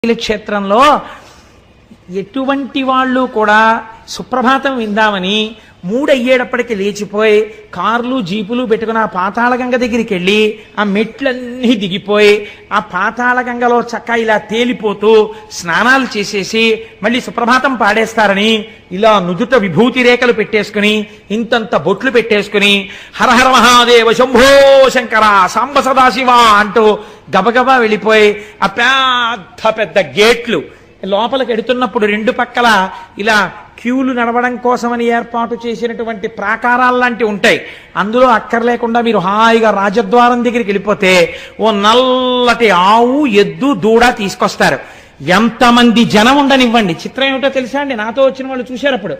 క్షేత్రంలో ఎటువంటి వాళ్ళు కూడా సుప్రభాతం విందామని మూడయ్యేటప్పటికి లేచిపోయి కార్లు జీపులు పెట్టుకుని ఆ పాతాళగంగ దగ్గరికి వెళ్ళి ఆ మెట్లన్నీ దిగిపోయి ఆ పాతాళగంగలో చక్క ఇలా తేలిపోతూ స్నానాలు చేసేసి మళ్ళీ సుప్రభాతం పాడేస్తారని ఇలా నుదుట విభూతి రేఖలు పెట్టేసుకుని ఇంతంత బొట్లు పెట్టేసుకుని హరహర మహాదేవ శంభో శంకర సాంబ సదాశివ అంటూ గబగబా వెళ్ళిపోయి ఆ పెద్ద పెద్ద గేట్లు లోపలికి ఎడుతున్నప్పుడు రెండు పక్కల ఇలా క్యూలు నడవడం కోసమని ఏర్పాటు చేసినటువంటి ప్రాకారాలు లాంటివి ఉంటాయి అందులో అక్కర్లేకుండా మీరు హాయిగా రాజద్వారం దగ్గరికి వెళ్ళిపోతే ఓ నల్లటి ఆవు ఎద్దు దూడ తీసుకొస్తారు ఎంతమంది జనం ఉండనివ్వండి చిత్రం ఏమిటో తెలుసా అండి నాతో వచ్చిన వాళ్ళు చూశారు అప్పుడు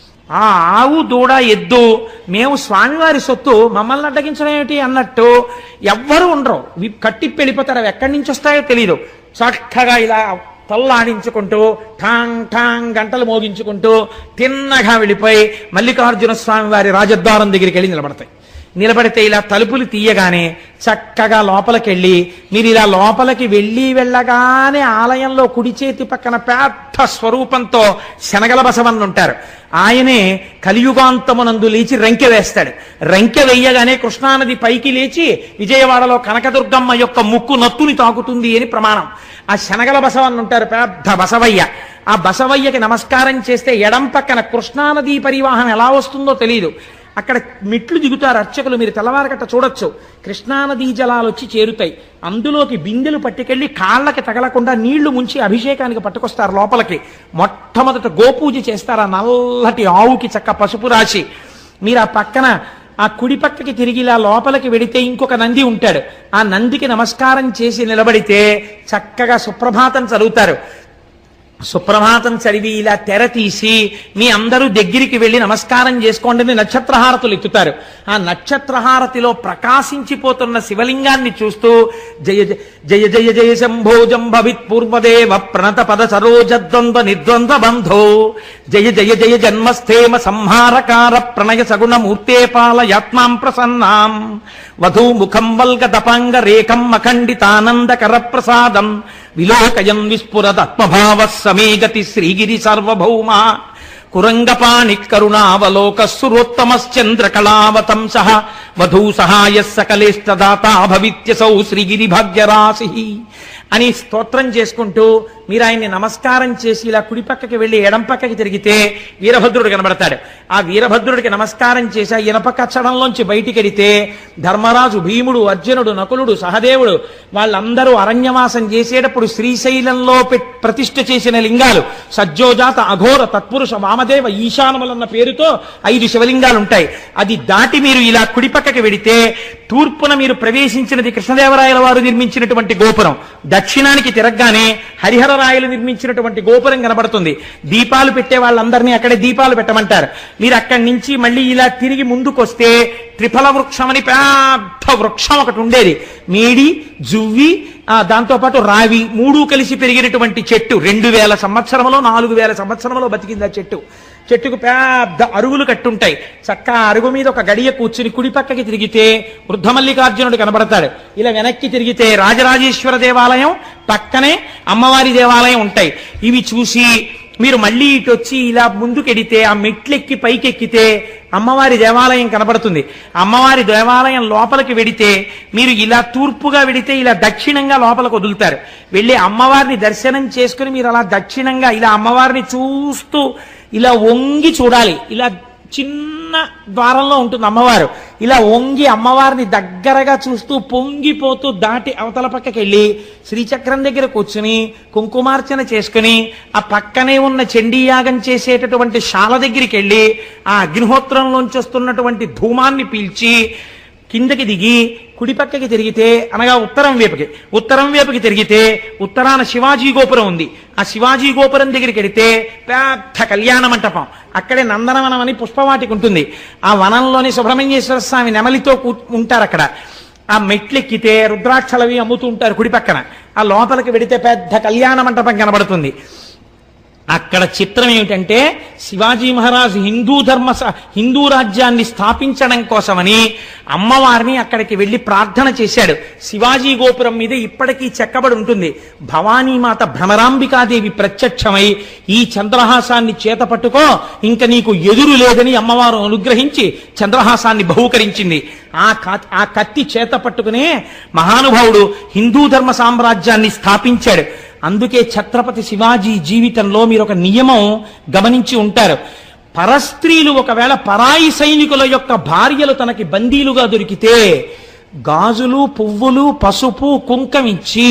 ఆ ఆవు దూడ ఎద్దు మేము స్వామివారి సొత్తు మమ్మల్ని అడ్డగించడం ఏమిటి అన్నట్టు ఎవ్వరూ ఉండరు వి- కట్టిప్పి వెళ్ళిపోతారు అవి ఎక్కడి నుంచి వస్తాయో తెలియదు చక్కగా ఇలా తల్లాడించుకుంటూ ఠాంగ్ ఠాంగ్ గంటలు మోగించుకుంటూ తిన్నగా వెళ్ళిపోయి మల్లికార్జున స్వామి వారి రాజద్వారం దగ్గరికి వెళ్ళి నిలబడతాయి నిలబడితే ఇలా తలుపులు తీయగానే చక్కగా లోపలికి వెళ్ళి మీరు ఇలా లోపలికి వెళ్ళి వెళ్ళగానే ఆలయంలో కుడి చేతి పక్కన పెద్ద స్వరూపంతో శనగల బసవన్ ఉంటారు ఆయనే కలియుగాంతమునందు లేచి రంకె వేస్తాడు రంకె వెయ్యగానే కృష్ణానది పైకి లేచి విజయవాడలో కనకదుర్గమ్మ యొక్క ముక్కు నత్తుని తాకుతుంది అని ప్రమాణం ఆ శనగల బసవన్ ఉంటారు పెద్ద బసవయ్య ఆ బసవయ్యకి నమస్కారం చేస్తే ఎడం పక్కన కృష్ణానదీ పరివాహం ఎలా వస్తుందో తెలియదు అక్కడ మెట్లు దిగుతారు అర్చకులు మీరు తెల్లవారగట్ట చూడొచ్చు కృష్ణానదీ జలాలు వచ్చి చేరుతాయి అందులోకి బిందెలు పట్టుకెళ్లి కాళ్ళకి తగలకుండా నీళ్లు ముంచి అభిషేకానికి పట్టుకొస్తారు లోపలికి మొట్టమొదట గోపూజ చేస్తారు ఆ నల్లటి ఆవుకి చక్క పసుపు రాసి మీరు ఆ పక్కన ఆ కుడి పక్కకి తిరిగి ఇలా లోపలికి వెడితే ఇంకొక నంది ఉంటాడు ఆ నందికి నమస్కారం చేసి నిలబడితే చక్కగా సుప్రభాతం చదువుతారు సుప్రభాతం చదివి ఇలా తెర తీసి మీ అందరూ దగ్గరికి వెళ్ళి నమస్కారం చేసుకోండి అని నక్షత్రహారతులు ఎత్తుతారు ఆ నక్షత్రహారతిలో ప్రకాశించిపోతున్న శివలింగాన్ని చూస్తూ జయ జయ- జయ జయ జయ శంభో జంభవిత్ పూర్వదేవ ప్రణత పద సరోజద్వంద్వ నిర్ద్వంద్వ బంధో జయ జయ జయ జన్మస్థేమ సంహారకార ప్రణయ సగుణ మూర్తే పాలయాత్మాం ప్రసన్నాం వధూ ముఖం వల్గ దపాంగ రేఖం అఖండితానందకర ప్రసాదం విలోకయం విస్ఫురదత్మభావ సమే గతి శ్రీగిరి సార్వభౌమ కురంగపాణి కరుణావలోక సురోత్తమశ్చంద్ర కళావతంస వధూ సహాయ సకలేష్టదాత భవిత్యసౌ శ్రీగిరి భాగ్యరాశి అని స్తోత్రం చేసుకుంటూ మీరు ఆయన్ని నమస్కారం చేసి ఇలా కుడి పక్కకి వెళ్ళి ఎడం పక్కకి తిరిగితే వీరభద్రుడు కనబడతాడు ఆ వీరభద్రుడికి నమస్కారం చేసి ఆ ఇనప కచ్చడంలోంచి బయటికి వెడితే ధర్మరాజు భీముడు అర్జునుడు నకులుడు సహదేవుడు వాళ్ళందరూ అరణ్యవాసం చేసేటప్పుడు శ్రీశైలంలో పెట్- ప్రతిష్ఠ చేసిన లింగాలు సజ్జోజాత అఘోర తత్పురుష వామదేవ ఈశానములన్న పేరుతో ఐదు శివలింగాలు ఉంటాయి అది దాటి మీరు ఇలా కుడి పక్కకి వెడితే తూర్పున మీరు ప్రవేశించినది కృష్ణదేవరాయల వారు నిర్మించినటువంటి గోపురం దక్షిణానికి తిరగగానే హరిహరరాయలు నిర్మించినటువంటి గోపురం కనబడుతుంది దీపాలు పెట్టే వాళ్ళందరినీ అక్కడే దీపాలు పెట్టమంటారు మీరు అక్కడి నుంచి మళ్ళీ ఇలా తిరిగి ముందుకొస్తే త్రిఫల వృక్షం అని పెద్ద వృక్షం ఒకటి ఉండేది మేడి జువ్వి ఆ, దాంతోపాటు రావి మూడు కలిసి పెరిగినటువంటి చెట్టు రెండు వేల సంవత్సరంలో నాలుగు వేల సంవత్సరంలో బతికింది ఆ చెట్టు చెట్టుకు పెద్ద అరుగులు కట్టుంటాయి చక్క ఆ అరుగు మీద ఒక గడియ కూర్చుని కుడి పక్కకి తిరిగితే వృద్ధమల్లికార్జునుడు కనబడతాడు ఇలా వెనక్కి తిరిగితే రాజరాజేశ్వర దేవాలయం పక్కనే అమ్మవారి దేవాలయం ఉంటాయి ఇవి చూసి మీరు మళ్ళీ ఇటు వచ్చి ఇలా ముందుకెడితే ఆ మెట్లెక్కి పైకెక్కితే అమ్మవారి దేవాలయం కనబడుతుంది అమ్మవారి దేవాలయం లోపలికి వెడితే మీరు ఇలా తూర్పుగా వెడితే ఇలా దక్షిణంగా లోపలికి వదులుతారు వెళ్ళి అమ్మవారిని దర్శనం చేసుకుని మీరు అలా దక్షిణంగా ఇలా అమ్మవారిని చూస్తూ ఇలా వంగి చూడాలి ఇలా చిన్న ద్వారంలో ఉంటుంది అమ్మవారు ఇలా వంగి అమ్మవారిని దగ్గరగా చూస్తూ పొంగిపోతూ దాటి అవతల పక్కకి వెళ్ళి శ్రీచక్రం దగ్గర కూర్చుని కుంకుమార్చన చేసుకుని ఆ పక్కనే ఉన్న చండీయాగం చేసేటటువంటి శాల దగ్గరికి వెళ్ళి ఆ అగ్నిహోత్రంలోంచి వస్తున్నటువంటి ధూమాన్ని పీల్చి కిందకి దిగి కుడి పక్కకి తిరిగితే అనగా ఉత్తరం వైపుకి ఉత్తరం వైపుకి తిరిగితే ఉత్తరాన శివాజీ గోపురం ఉంది ఆ శివాజీ గోపురం దగ్గరికి వెడితే పెద్ద కళ్యాణ మంటపం అక్కడే నందనవనం అని పుష్పవాటికి ఉంటుంది ఆ వనంలోని సుబ్రహ్మణ్యేశ్వర స్వామి నెమలితో కూ- ఉంటారు అక్కడ ఆ మెట్లెక్కితే రుద్రాక్షలవి అమ్ముతూ ఉంటారు కుడి పక్కన ఆ లోపలికి వెడితే పెద్ద కళ్యాణ మంటపం కనబడుతుంది అక్కడ చిత్రం ఏమిటంటే శివాజీ మహారాజు హిందూ ధర్మ స- హిందూ రాజ్యాన్ని స్థాపించడం కోసమని అమ్మవారిని అక్కడికి వెళ్లి ప్రార్థన చేశాడు శివాజీ గోపురం మీద ఇప్పటికీ చెక్కబడి ఉంటుంది భవానీమాత భ్రమరాంబికాదేవి ప్రత్యక్షమై ఈ చంద్రహాసాన్ని చేత పట్టుకో ఇంక నీకు ఎదురు లేదని అమ్మవారు అనుగ్రహించి చంద్రహాసాన్ని బహూకరించింది ఆ కా- ఆ కత్తి చేత పట్టుకునే మహానుభావుడు హిందూ ధర్మ సామ్రాజ్యాన్ని స్థాపించాడు అందుకే ఛత్రపతి శివాజీ జీవితంలో మీరు ఒక నియమం గమనించి ఉంటారు పరస్త్రీలు ఒకవేళ పరాయి సైనికుల యొక్క భార్యలు తనకి బందీలుగా దొరికితే గాజులు పువ్వులు పసుపు కుంకమిచ్చి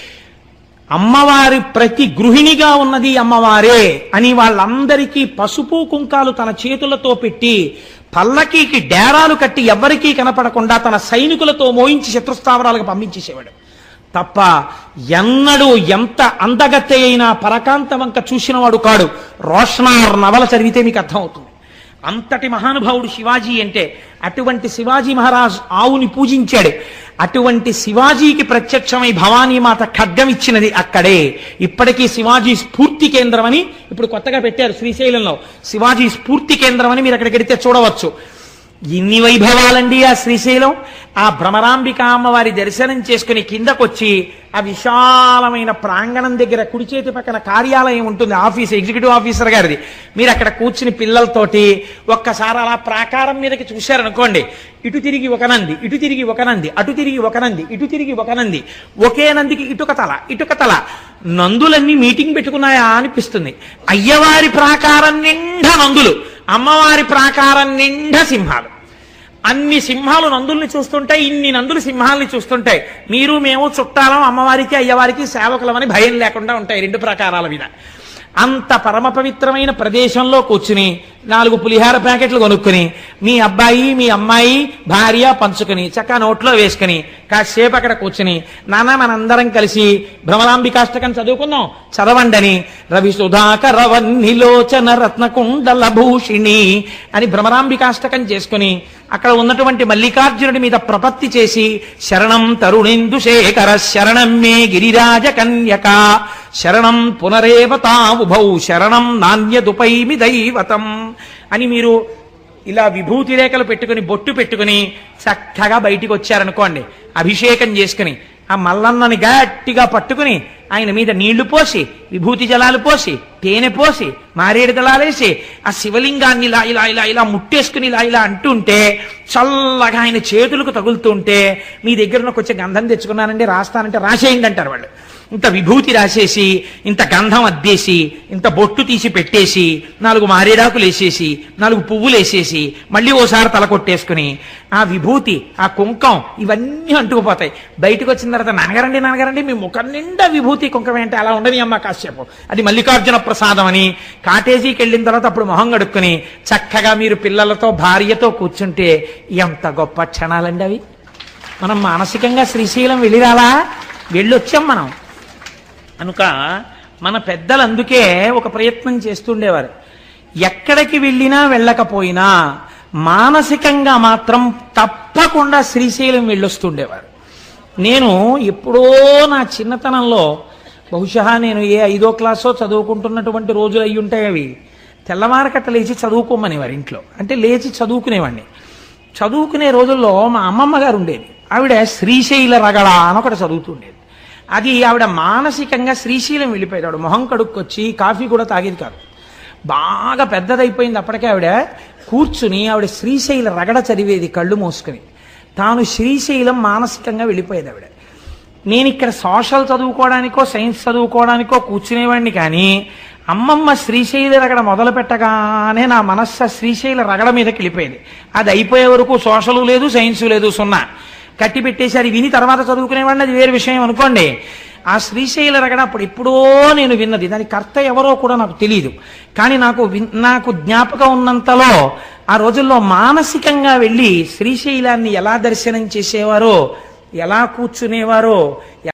అమ్మవారి ప్రతి గృహిణిగా ఉన్నది అమ్మవారే అని వాళ్ళందరికీ పసుపు కుంకాలు తన చేతులతో పెట్టి పల్లకీకి డేరాలు కట్టి ఎవ్వరికీ కనపడకుండా తన సైనికులతో మోయించి శత్రుస్థావరాలకు పంపించేసేవాడు తప్ప ఎన్నడూ ఎంత అందగత్తె అయినా పరకాంత వంక చూసినవాడు కాడు రోషనార్ నవల చదివితే మీకు అర్థమవుతుంది అంతటి మహానుభావుడు శివాజీ అంటే అటువంటి శివాజీ మహారాజ్ ఆవుని పూజించాడు అటువంటి శివాజీకి ప్రత్యక్షమై భవానీమాత ఖడ్గం ఇచ్చినది అక్కడే ఇప్పటికీ శివాజీ స్ఫూర్తి కేంద్రం అని ఇప్పుడు కొత్తగా పెట్టారు శ్రీశైలంలో శివాజీ స్ఫూర్తి కేంద్రం అని మీరు అక్కడికి వెడితే చూడవచ్చు ఇన్ని వైభవాలండి ఆ శ్రీశైలం ఆ భ్రమరాంబిక అమ్మవారి దర్శనం చేసుకుని కిందకొచ్చి ఆ విశాలమైన ప్రాంగణం దగ్గర కుడి చేతి పక్కన కార్యాలయం ఉంటుంది ఆఫీస్ ఎగ్జిక్యూటివ్ ఆఫీసర్ గారిది మీరు అక్కడ కూర్చుని పిల్లలతోటి ఒక్కసారి అలా ప్రాకారం మీదకి చూశారనుకోండి ఇటు తిరిగి ఒక నంది ఇటు తిరిగి ఒక నంది అటు తిరిగి ఒక నంది ఇటు తిరిగి ఒక నంది ఒకే నందికి ఇటుక తల ఇటుక తల నందులన్నీ మీటింగ్ పెట్టుకున్నాయా అనిపిస్తుంది అయ్యవారి ప్రాకారం నిండా నందులు అమ్మవారి ప్రాకారం నిండా సింహాలు అన్ని సింహాలు నందుల్ని చూస్తుంటాయి ఇన్ని నందులు సింహాల్ని చూస్తుంటాయి మీరు మేము చుట్టాలం అమ్మవారికి అయ్యవారికి సేవకులమని భయం లేకుండా ఉంటాయి రెండు ప్రకారాల మీద అంత పరమ పవిత్రమైన ప్రదేశంలో కూర్చుని నాలుగు పులిహార ప్యాకెట్లు కొనుక్కుని మీ అబ్బాయి మీ అమ్మాయి భార్య పంచుకుని చక్కగా నోట్లో వేసుకుని కాసేపు అక్కడ కూర్చుని నాన్న మనందరం కలిసి భ్రమరాంబికాష్టకం చదువుకుందాం చదవండని రవి సుధాకర వన్నిలోచన రత్నకుండల భూషిణి అని భ్రమరాంబికాష్టకం చేసుకుని అక్కడ ఉన్నటువంటి మల్లికార్జునుడి మీద ప్రపత్తి చేసి శరణం తరుణేందు శేఖర శరణం మే గిరిరాజ కన్యక శరణం పునరేవతావుభౌ శరణం నాణ్యదుపైమి దైవతం అని మీరు ఇలా విభూతి రేఖలు పెట్టుకుని బొట్టు పెట్టుకుని చక్కగా బయటికి వచ్చారనుకోండి అభిషేకం చేసుకుని ఆ మల్లన్నని గట్టిగా పట్టుకుని ఆయన మీద నీళ్లు పోసి విభూతి జలాలు పోసి తేనె పోసి మారేడు దళాలేసి ఆ శివలింగాన్ని ఇలా ఇలా ఇలా ఇలా ముట్టేసుకుని ఇలా ఇలా అంటుంటే చల్లగా ఆయన చేతులకు తగులుతుంటే మీ దగ్గర ఉన్న కొంచెం గంధం తెచ్చుకున్నానండి రాస్తానంటే రాసేయండి అంటారు వాళ్ళు ఇంత విభూతి రాసేసి ఇంత గంధం అద్దేసి ఇంత బొట్టు తీసి పెట్టేసి నాలుగు మారేడాకులు వేసేసి నాలుగు పువ్వులు వేసేసి మళ్ళీ ఓసారి తల కొట్టేసుకుని ఆ విభూతి ఆ కుంకం ఇవన్నీ అంటుకుపోతాయి బయటకు వచ్చిన తర్వాత నాన్నగారండి నాన్నగారండి మీ ముఖం నిండా విభూతి కుంకం ఏంటి అలా ఉండని అమ్మ కాసేపు అది మల్లికార్జున ప్రసాదం అని కాటేజీకి వెళ్ళిన తర్వాత అప్పుడు మొహం కడుక్కుని చక్కగా మీరు పిల్లలతో భార్యతో కూర్చుంటే ఎంత గొప్ప క్షణాలండి అవి మనం మానసికంగా శ్రీశైలం వెళ్ళిరాలా వెళ్ళొచ్చాం మనం కనుక మన పెద్దలు అందుకే ఒక ప్రయత్నం చేస్తుండేవారు ఎక్కడికి వెళ్ళినా వెళ్ళకపోయినా మానసికంగా మాత్రం తప్పకుండా శ్రీశైలం వెళ్ళొస్తుండేవారు నేను ఎప్పుడో నా చిన్నతనంలో బహుశా నేను ఏ ఐదో క్లాసో చదువుకుంటున్నటువంటి రోజులు అయి ఉంటాయి అవి తెల్లవారకట్ట లేచి చదువుకోమని వారి ఇంట్లో అంటే లేచి చదువుకునేవాడిని చదువుకునే రోజుల్లో మా అమ్మమ్మ గారు ఉండేది ఆవిడ శ్రీశైల రగడ అని ఒకటి చదువుతుండేది అది ఆవిడ మానసికంగా శ్రీశైలం వెళ్ళిపోయేది ఆవిడ మొహం కడుక్కొచ్చి కాఫీ కూడా తాగేది కాదు బాగా పెద్దదైపోయింది అప్పటికే ఆవిడ కూర్చుని ఆవిడ శ్రీశైల రగడ చదివేది కళ్ళు మూసుకుని తాను శ్రీశైలం మానసికంగా వెళ్ళిపోయేది ఆవిడ నేను ఇక్కడ సోషల్ చదువుకోవడానికో సైన్స్ చదువుకోవడానికో కూర్చునేవాడిని కానీ అమ్మమ్మ శ్రీశైల రగడ మొదలు పెట్టగానే నా మనస్సు ఆ శ్రీశైల రగడ మీదకి వెళ్ళిపోయింది అది అయిపోయే వరకు సోషలు లేదు సైన్సు లేదు సున్నా కట్టి పెట్టేసి అది విని తర్వాత చదువుకునేవాడిని అది వేరే విషయం అనుకోండి ఆ శ్రీశైల రగడ అప్పుడు ఎప్పుడో నేను విన్నది దాని కర్త ఎవరో కూడా నాకు తెలియదు కానీ నాకు విన్- నాకు జ్ఞాపకం ఉన్నంతలో ఆ రోజుల్లో మానసికంగా వెళ్ళి శ్రీశైలాన్ని ఎలా దర్శనం చేసేవారో ఎలా కూర్చునేవారో